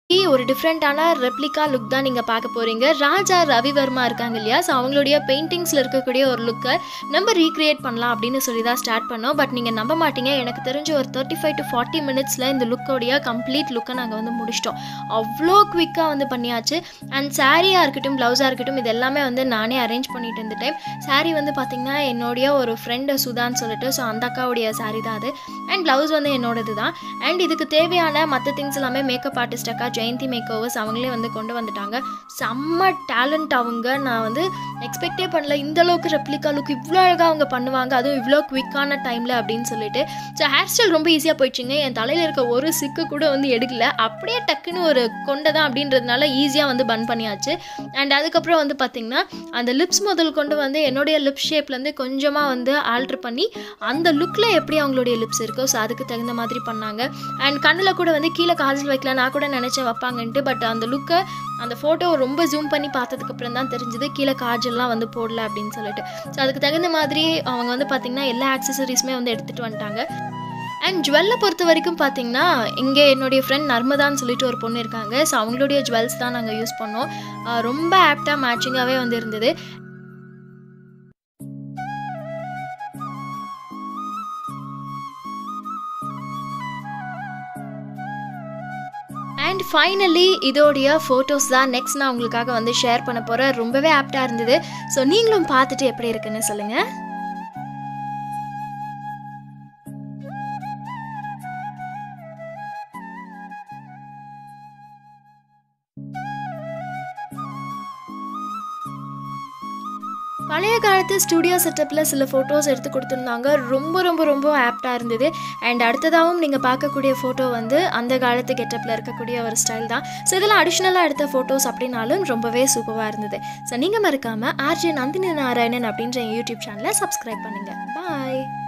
ஒரு டிஃப்ரெண்ட்டான replica look தான் நீங்கள் பார்க்க போகிறீங்க ராஜா ரவிவர்மா இருக்காங்க இல்லையா ஸோ அவங்களுடைய பெயிண்டிங்ஸில் இருக்கக்கூடிய ஒரு லுக்கை நம்ம ரீக்ரியேட் பண்ணலாம் அப்படின்னு சொல்லி தான் ஸ்டார்ட் பண்ணோம் பட் நீங்கள் நம்ப மாட்டீங்க எனக்கு தெரிஞ்ச ஒரு தேர்ட்டி ஃபைவ் டு ஃபார்ட்டி மினிட்ஸில் இந்த லுக்கோடைய கம்ப்ளீட் லுக்கை நாங்கள் வந்து முடிச்சிட்டோம் அவ்வளோ குவிக்காக வந்து பண்ணியாச்சு அண்ட் சாரியாக இருக்கட்டும் ப்ளவுஸாக இருக்கட்டும் இது எல்லாமே வந்து நானே அரேஞ்ச் பண்ணிட்டு இருந்துட்டேன் சாரீ வந்து பார்த்திங்கன்னா என்னுடைய ஒரு ஃப்ரெண்டு சுதான்னு சொல்லிட்டு ஸோ அந்த அக்காவுடைய சாரீ தான் அது அண்ட் ப்ளவுஸ் வந்து என்னோடது தான் அண்ட் இதுக்கு தேவையான மற்ற திங்ஸ் எல்லாமே மேக்கப் ஆர்டிஸ்ட் அக்கா ஜெயந்தி மேக் ஓவர்ஸ் அவங்களே வந்து கொண்டு வந்துட்டாங்க செம்ம டேலண்ட் அவங்க நான் வந்து எக்ஸ்பெக்டே பண்ணல இந்த அளவுக்கு ரெப்ளிகா லுக் இவ்வளோ அழகாக அவங்க பண்ணுவாங்க அதுவும் இவ்வளோ குவிக்கான டைமில் அப்படின்னு சொல்லிட்டு ஸோ ஹேர் ஸ்டைல் ரொம்ப ஈஸியாக போயிடுச்சுங்க என் தலையில் இருக்க ஒரு சிக்கு கூட வந்து எடுக்கல அப்படியே டக்குன்னு ஒரு கொண்டை தான் அப்படின்றதுனால ஈஸியாக வந்து பன் பண்ணியாச்சு அண்ட் அதுக்கப்புறம் வந்து பார்த்திங்கன்னா அந்த லிப்ஸ் முதல் கொண்டு வந்து என்னுடைய லிப் ஷேப்லேருந்து கொஞ்சமாக வந்து ஆல்ட்ரு பண்ணி அந்த லுக்கில் எப்படி அவங்களுடைய லிப்ஸ் இருக்கோ ஸோ அதுக்கு தகுந்த மாதிரி பண்ணாங்க அண்ட் கண்ணில் கூட வந்து கீழே காஜல் வைக்கலாம் நான் கூட நினச்சேன் வைப்பாங்கன்ட்டு பட் அந்த லுக்கை அந்த ஃபோட்டோ ரொம்ப ஜூம் பண்ணி பார்த்ததுக்கப்புறம் தான் தெரிஞ்சுது கீழே காஜல்லாம் வந்து போடல அப்படின்னு சொல்லிட்டு ஸோ அதுக்கு தகுந்த மாதிரி அவங்க வந்து பார்த்திங்கன்னா எல்லா ஆக்சசரிஸுமே வந்து எடுத்துகிட்டு வந்துட்டாங்க அண்ட் ஜுவல்லை பொறுத்த வரைக்கும் பார்த்தீங்கன்னா இங்கே என்னுடைய ஃப்ரெண்ட் நர்மதான்னு சொல்லிட்டு ஒரு பொண்ணு இருக்காங்க ஸோ அவங்களுடைய ஜுவல்ஸ் தான் நாங்கள் யூஸ் பண்ணோம் ஆஹ் ரொம்ப ஆப்டாக மேட்சிங்காகவே வந்து இருந்தது அண்ட் ஃபைனலி இதோடைய ஃபோட்டோஸ் தான் நெக்ஸ்ட் நான் உங்களுக்காக வந்து ஷேர் பண்ண போகிறேன் ரொம்பவே ஆப்டாக இருந்தது ஸோ நீங்களும் பார்த்துட்டு எப்படி இருக்குன்னு சொல்லுங்கள் பழைய காலத்து ஸ்டுடியோ செட்டப்பில் சில ஃபோட்டோஸ் எடுத்து கொடுத்துருந்தாங்க ரொம்ப ரொம்ப ரொம்ப ஆப்டாக இருந்தது அண்ட் அடுத்ததாகவும் நீங்கள் பார்க்கக்கூடிய ஃபோட்டோ வந்து அந்த காலத்து கெட்டப்பில் இருக்கக்கூடிய ஒரு ஸ்டைல் தான் ஸோ இதெல்லாம் அடிஷ்னலாக எடுத்த ஃபோட்டோஸ் அப்படின்னாலும் ரொம்பவே சூப்பராக இருந்தது ஸோ நீங்கள் மறக்காமல் ஆர்ஜே நந்தினி நாராயணன் அப்படின்ற யூடியூப் சேனலை சப்ஸ்கிரைப் பண்ணுங்கள் பாய்